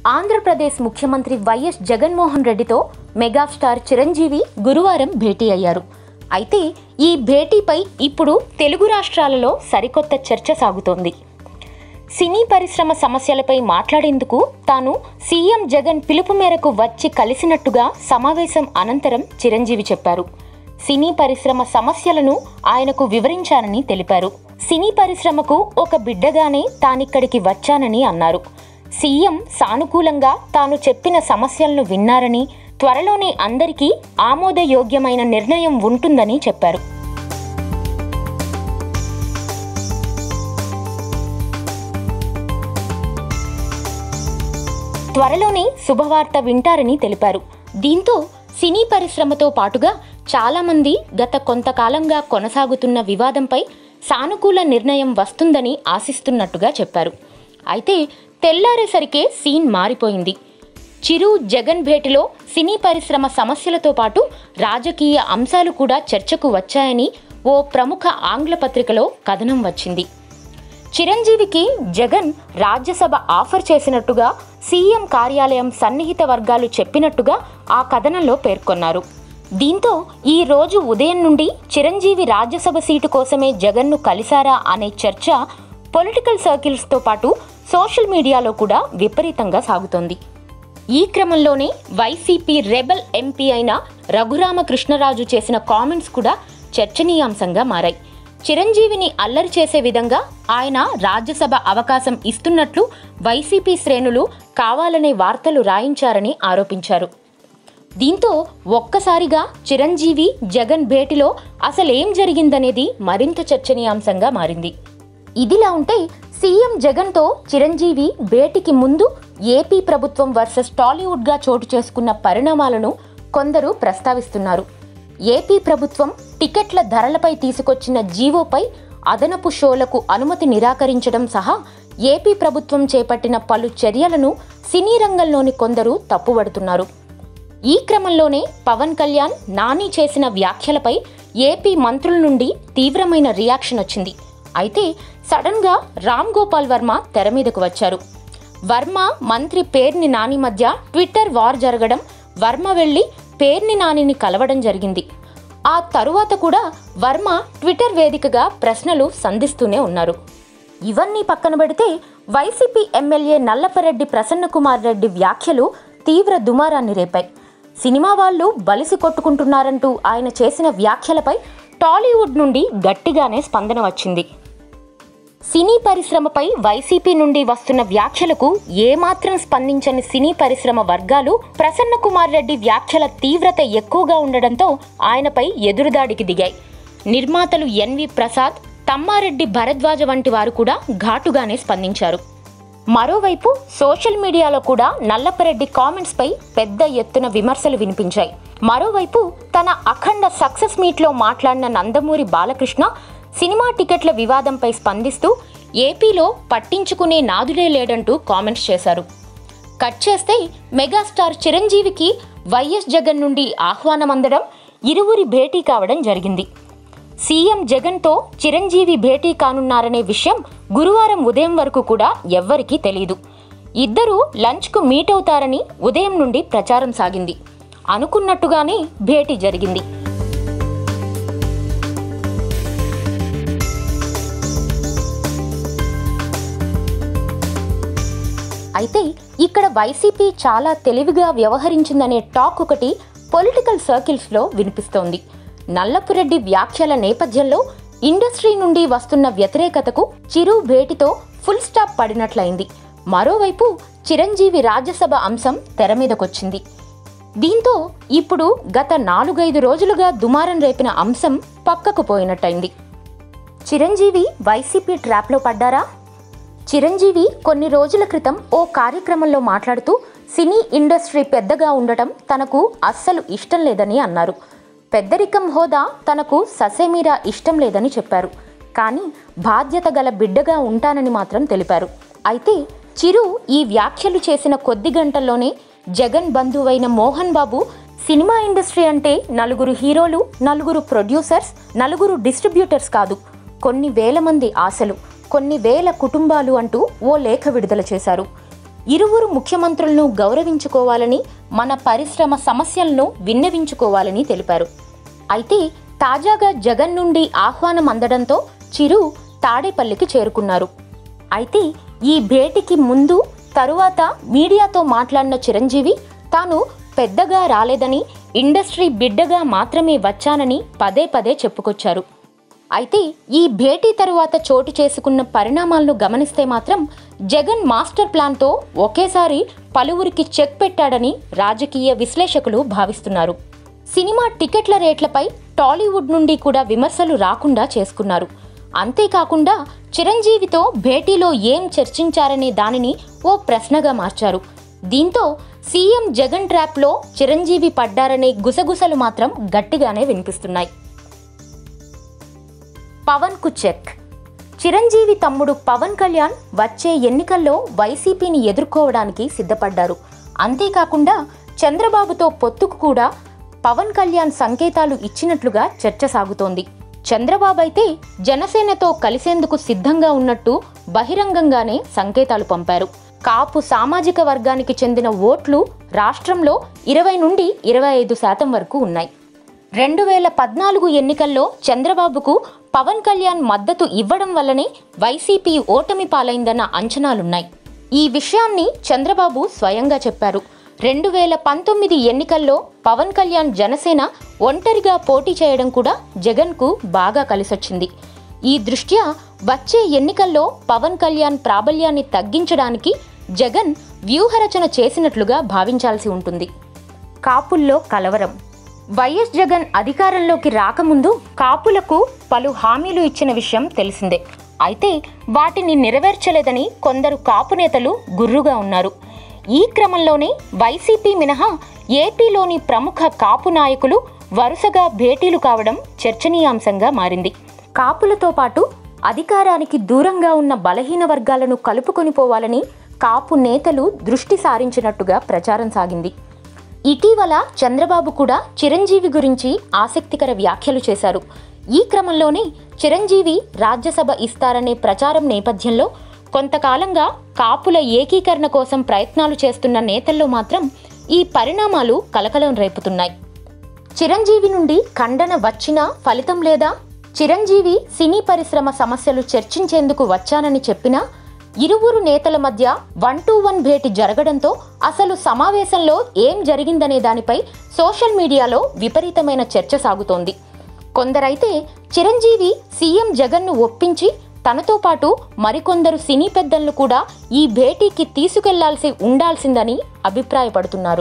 ఆంధ్రప్రదేశ్ ముఖ్యమంత్రి వైఎస్ జగన్మోహన్ రెడ్డితో మెగాస్టార్ చిరంజీవి గురువారం భేటీ అయ్యారు అయితే ఈ భేటీపై ఇప్పుడు తెలుగు రాష్ట్రాలలో సరికొత్త చర్చ సాగుతోంది సినీ పరిశ్రమ సమస్యలపై మాట్లాడేందుకు తాను సీఎం జగన్ పిలుపు మేరకు వచ్చి కలిసినట్టుగా సమావేశం అనంతరం చిరంజీవి చెప్పారు సినీ పరిశ్రమ సమస్యలను ఆయనకు వివరించానని తెలిపారు సినీ పరిశ్రమకు ఒక బిడ్డగానే తానిక్కడికి వచ్చానని అన్నారు సీఎం సానుకూలంగా తాను చెప్పిన సమస్యలను విన్నారని త్వరలోనే అందరికీ ఆమోదయోగ్యమైన నిర్ణయం ఉంటుందని చెప్పారు త్వరలోనే శుభవార్త వింటారని తెలిపారు దీంతో సినీ పరిశ్రమతో పాటుగా చాలామంది గత కొంతకాలంగా కొనసాగుతున్న వివాదంపై సానుకూల నిర్ణయం వస్తుందని ఆశిస్తున్నట్టుగా చెప్పారు అయితే తెల్లారేసరికే సీన్ మారిపోయింది చిరు జగన్ భేటీలో సినీ పరిశ్రమ సమస్యలతో పాటు రాజకీయ అంశాలు కూడా చర్చకు వచ్చాయని ఓ ప్రముఖ ఆంగ్ల పత్రికలో కథనం వచ్చింది చిరంజీవికి జగన్ రాజ్యసభ ఆఫర్ చేసినట్టుగా సీఎం కార్యాలయం సన్నిహిత వర్గాలు చెప్పినట్టుగా ఆ కథనంలో పేర్కొన్నారు దీంతో ఈ రోజు ఉదయం నుండి చిరంజీవి రాజ్యసభ సీటు కోసమే జగన్ను కలిశారా అనే చర్చ పొలిటికల్ సర్కిల్స్తో పాటు సోషల్ మీడియాలో కూడా విపరీతంగా సాగుతోంది ఈ క్రమంలోనే వైసీపీ రెబల్ ఎంపీ అయిన రఘురామకృష్ణరాజు చేసిన కామెంట్స్ కూడా చర్చనీయాంశంగా మారాయి చిరంజీవిని అల్లరి చేసే విధంగా ఆయన రాజ్యసభ అవకాశం ఇస్తున్నట్లు వైసీపీ శ్రేణులు కావాలనే వార్తలు రాయించారని ఆరోపించారు దీంతో ఒక్కసారిగా చిరంజీవి జగన్ భేటీలో అసలేం జరిగిందనేది మరింత చర్చనీయాంశంగా మారింది ఇదిలా ఉంటే సీఎం జగన్తో చిరంజీవి భేటీకి ముందు ఏపీ ప్రభుత్వం వర్సెస్ టాలీవుడ్గా చోటు చేసుకున్న పరిణామాలను కొందరు ప్రస్తావిస్తున్నారు ఏపీ ప్రభుత్వం టికెట్ల ధరలపై తీసుకొచ్చిన జీవోపై అదనపు షోలకు అనుమతి నిరాకరించడం సహా ఏపీ ప్రభుత్వం చేపట్టిన పలు చర్యలను సినీ రంగంలోని కొందరు తప్పుబడుతున్నారు ఈ క్రమంలోనే పవన్ కళ్యాణ్ నాని చేసిన వ్యాఖ్యలపై ఏపీ మంత్రుల నుండి తీవ్రమైన రియాక్షన్ వచ్చింది అయితే సడన్ గా రామ్ గోపాల్ వర్మ తెర మీదకు వచ్చారు వర్మ మంత్రి పేర్ని నాని మధ్య ట్విట్టర్ వార్ జరగడం వర్మ వెళ్లి పేర్ని నానిని కలవడం జరిగింది ఆ తరువాత కూడా వర్మ ట్విట్టర్ వేదికగా ప్రశ్నలు సంధిస్తూనే ఉన్నారు ఇవన్నీ పక్కన పెడితే వైసీపీ ఎమ్మెల్యే నల్లపరెడ్డి ప్రసన్నకుమార్ రెడ్డి వ్యాఖ్యలు తీవ్ర దుమారాన్ని రేపాయి సినిమా వాళ్ళు బలిసి కొట్టుకుంటున్నారంటూ ఆయన చేసిన వ్యాఖ్యలపై టాలీవుడ్ నుండి గట్టిగానే స్పందన వచ్చింది సినీ పరిశ్రమపై వైసీపీ నుండి వస్తున్న వ్యాఖ్యలకు ఏమాత్రం స్పందించని సినీ పరిశ్రమ వర్గాలు ప్రసన్న కుమార్ రెడ్డి వ్యాఖ్యల తీవ్రత ఎక్కువగా ఉండడంతో ఆయనపై ఎదురుదాడికి దిగాయి నిర్మాతలు ఎన్వి ప్రసాద్ తమ్మారెడ్డి భరద్వాజ వంటి వారు కూడా ఘాటుగానే స్పందించారు మరోవైపు సోషల్ మీడియాలో కూడా నల్లపరెడ్డి కామెంట్స్పై పెద్ద ఎత్తున విమర్శలు వినిపించాయి మరోవైపు తన అఖండ సక్సెస్ మీట్లో మాట్లాడిన నందమూరి బాలకృష్ణ సినిమా టికెట్ల వివాదంపై స్పందిస్తూ ఏపీలో పట్టించుకునే నాదులే లేడంటూ కామెంట్స్ చేశారు కట్ చేస్తే మెగాస్టార్ చిరంజీవికి వైఎస్ జగన్ నుండి ఆహ్వానం అందడం ఇరువురి భేటీ కావడం జరిగింది సీఎం జగన్తో చిరంజీవి భేటీ కానున్నారనే విషయం గురువారం ఉదయం వరకు కూడా ఎవ్వరికీ తెలియదు ఇద్దరూ లంచ్కు మీట్ అవుతారని ఉదయం నుండి ప్రచారం సాగింది అనుకున్నట్టుగానే భేటీ జరిగింది అయితే ఇక్కడ వైసీపీ చాలా తెలివిగా వ్యవహరించిందనే టాక్ ఒకటి పొలిటికల్ సర్కిల్స్లో వినిపిస్తోంది నల్లపురెడ్డి వ్యాఖ్యల నేపథ్యంలో ఇండస్ట్రీ నుండి వస్తున్న వ్యతిరేకతకు చిరు భేటీతో ఫుల్ స్టాప్ పడినట్లయింది మరోవైపు చిరంజీవి రాజ్యసభ అంశం తెర మీదకొచ్చింది దీంతో ఇప్పుడు గత నాలుగైదు రోజులుగా దుమారం రేపిన అంశం పక్కకు పోయినట్టయింది చిరంజీవి వైసీపీ ట్రాప్లో పడ్డారా చిరంజీవి కొన్ని రోజుల క్రితం ఓ కార్యక్రమంలో మాట్లాడుతూ సినీ ఇండస్ట్రీ పెద్దగా ఉండటం తనకు అస్సలు ఇష్టం లేదని అన్నారు పెద్దరికం హోదా తనకు ససేమీరా ఇష్టం లేదని చెప్పారు కానీ బాధ్యత గల బిడ్డగా ఉంటానని మాత్రం తెలిపారు అయితే చిరు ఈ వ్యాఖ్యలు చేసిన కొద్ది గంటల్లోనే జగన్ బంధువైన మోహన్ బాబు సినిమా ఇండస్ట్రీ అంటే నలుగురు హీరోలు నలుగురు ప్రొడ్యూసర్స్ నలుగురు డిస్ట్రిబ్యూటర్స్ కాదు కొన్ని వేల మంది ఆశలు కొన్ని వేల కుటుంబాలు అంటూ ఓ లేఖ విడుదల చేశారు ఇరువురు ముఖ్యమంత్రులను గౌరవించుకోవాలని మన పరిశ్రమ సమస్యలను విన్నవించుకోవాలని తెలిపారు అయితే తాజాగా జగన్ నుండి ఆహ్వానం అందడంతో చిరు తాడేపల్లికి చేరుకున్నారు అయితే ఈ భేటీకి ముందు తరువాత మీడియాతో మాట్లాడిన చిరంజీవి తాను పెద్దగా రాలేదని ఇండస్ట్రీ బిడ్డగా మాత్రమే వచ్చానని పదే పదే చెప్పుకొచ్చారు అయితే ఈ భేటీ తరువాత చోటు చేసుకున్న పరిణామాలను గమనిస్తే మాత్రం జగన్ మాస్టర్ ప్లాన్తో ఒకేసారి పలువురికి చెక్ పెట్టాడని రాజకీయ విశ్లేషకులు భావిస్తున్నారు సినిమా టికెట్ల రేట్లపై టాలీవుడ్ నుండి కూడా విమర్శలు రాకుండా చేసుకున్నారు అంతేకాకుండా చిరంజీవితో భేటీలో ఏం చర్చించారనే దానిని ఓ ప్రశ్నగా మార్చారు దీంతో సీఎం జగన్ ట్రాప్లో చిరంజీవి పడ్డారనే గుసగుసలు మాత్రం గట్టిగానే వినిపిస్తున్నాయి పవన్ కు చెక్ చిరంజీవి తమ్ముడు పవన్ కళ్యాణ్ వచ్చే ఎన్నికల్లో వైసీపీని ఎదుర్కోవడానికి సిద్ధపడ్డారు అంతేకాకుండా చంద్రబాబుతో పొత్తుకు కూడా పవన్ కళ్యాణ్ సంకేతాలు ఇచ్చినట్లుగా చర్చ సాగుతోంది చంద్రబాబు అయితే జనసేనతో కలిసేందుకు సిద్ధంగా ఉన్నట్టు బహిరంగంగానే సంకేతాలు పంపారు కాపు సామాజిక వర్గానికి చెందిన ఓట్లు రాష్ట్రంలో ఇరవై నుండి ఇరవై ఐదు శాతం వరకు ఉన్నాయి రెండు వేల పద్నాలుగు ఎన్నికల్లో చంద్రబాబుకు పవన్ కళ్యాణ్ మద్దతు ఇవ్వడం వల్లనే వైసీపీ ఓటమి పాలైందన్న అంచనాలున్నాయి ఈ విషయాన్ని చంద్రబాబు స్వయంగా చెప్పారు రెండు వేల పంతొమ్మిది ఎన్నికల్లో పవన్ కళ్యాణ్ జనసేన ఒంటరిగా పోటీ చేయడం కూడా జగన్కు బాగా కలిసొచ్చింది ఈ దృష్ట్యా వచ్చే ఎన్నికల్లో పవన్ కళ్యాణ్ ప్రాబల్యాన్ని తగ్గించడానికి జగన్ వ్యూహరచన చేసినట్లుగా భావించాల్సి ఉంటుంది కాపుల్లో కలవరం వైఎస్ జగన్ అధికారంలోకి రాకముందు కాపులకు పలు హామీలు ఇచ్చిన విషయం తెలిసిందే అయితే వాటిని నెరవేర్చలేదని కొందరు కాపు నేతలు గుర్రుగా ఉన్నారు ఈ క్రమంలోనే వైసీపీ మినహా ఏపీలోని ప్రముఖ కాపు నాయకులు వరుసగా భేటీలు కావడం చర్చనీయాంశంగా మారింది కాపులతో పాటు అధికారానికి దూరంగా ఉన్న బలహీన వర్గాలను కలుపుకొని పోవాలని కాపు నేతలు దృష్టి సారించినట్టుగా ప్రచారం సాగింది ఇటీవల చంద్రబాబు కూడా చిరంజీవి గురించి ఆసక్తికర వ్యాఖ్యలు చేశారు ఈ క్రమంలోనే చిరంజీవి రాజ్యసభ ఇస్తారనే ప్రచారం నేపథ్యంలో కొంతకాలంగా కాపుల ఏకీకరణ కోసం ప్రయత్నాలు చేస్తున్న నేతల్లో మాత్రం ఈ పరిణామాలు కలకలం రేపుతున్నాయి చిరంజీవి నుండి ఖండన వచ్చినా ఫలితం లేదా చిరంజీవి సినీ పరిశ్రమ సమస్యలు చర్చించేందుకు వచ్చానని చెప్పినా ఇరువురు నేతల మధ్య వన్ టు వన్ భేటీ జరగడంతో అసలు సమావేశంలో ఏం జరిగిందనే దానిపై సోషల్ మీడియాలో విపరీతమైన చర్చ సాగుతోంది కొందరైతే చిరంజీవి సీఎం జగన్ను ఒప్పించి తనతో పాటు మరికొందరు సినీ పెద్దలను కూడా ఈ భేటీకి తీసుకెళ్లాల్సి ఉండాల్సిందని అభిప్రాయపడుతున్నారు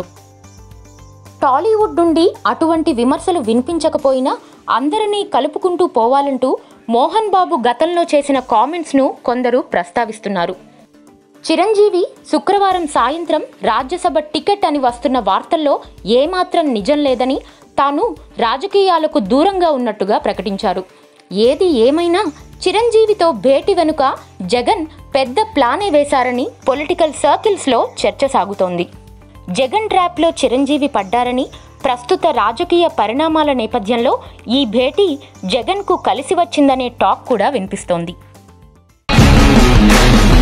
టాలీవుడ్ నుండి అటువంటి విమర్శలు వినిపించకపోయినా అందరినీ కలుపుకుంటూ పోవాలంటూ మోహన్ బాబు గతంలో చేసిన కామెంట్స్ను కొందరు ప్రస్తావిస్తున్నారు చిరంజీవి శుక్రవారం సాయంత్రం రాజ్యసభ టికెట్ అని వస్తున్న వార్తల్లో ఏమాత్రం నిజం లేదని తాను రాజకీయాలకు దూరంగా ఉన్నట్టుగా ప్రకటించారు ఏది ఏమైనా చిరంజీవితో భేటీ వెనుక జగన్ పెద్ద ప్లానే వేశారని పొలిటికల్ సర్కిల్స్లో చర్చ సాగుతోంది జగన్ ట్రాప్లో చిరంజీవి పడ్డారని ప్రస్తుత రాజకీయ పరిణామాల నేపథ్యంలో ఈ భేటీ జగన్కు కలిసి వచ్చిందనే టాక్ కూడా వినిపిస్తోంది